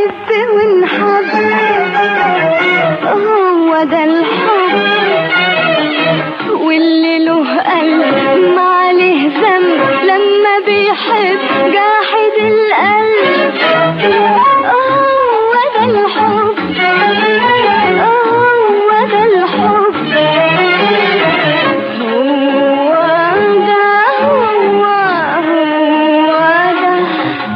نحب ونحب هو ده الحب واللي له قلب ما عليه ذنب لما بيحب جاحد القلب هو ده الحب هو ده الحب هو ده هو هو ده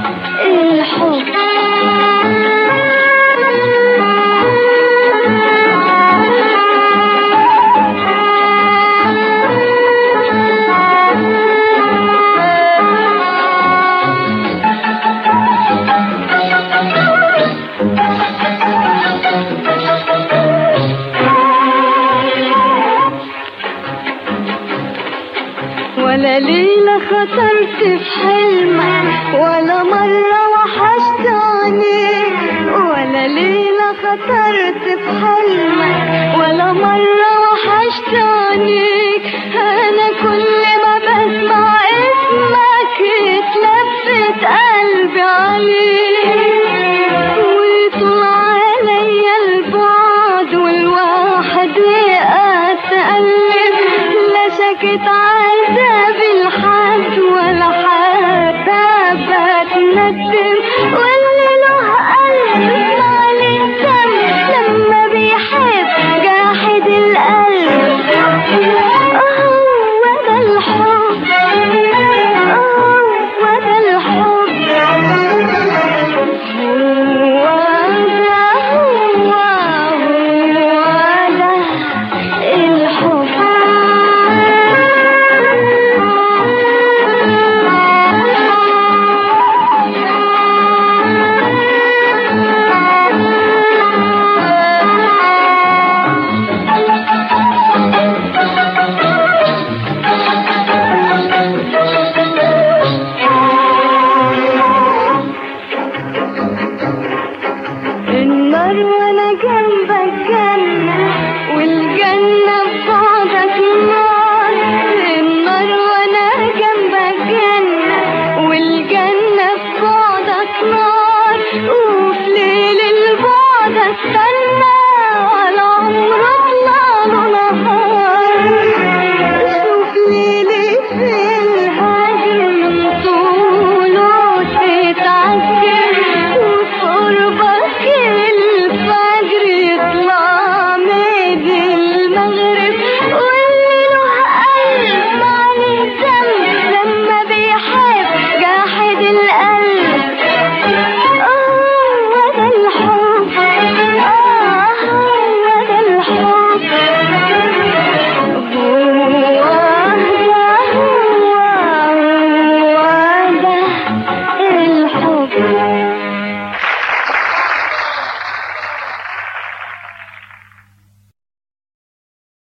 ولا ليلة خطرت في حلمك ولا مرة وحشت عينيك ولا ليلة خطرت في حلمك ولا مرة وحشت عينيك أنا كل ما بسمع اسمك يتلفت قلبي عليك ويطلع عليا البعد والواحد يقاس قلب لا شكت عذاب الحد ولا حتى بتندم ولا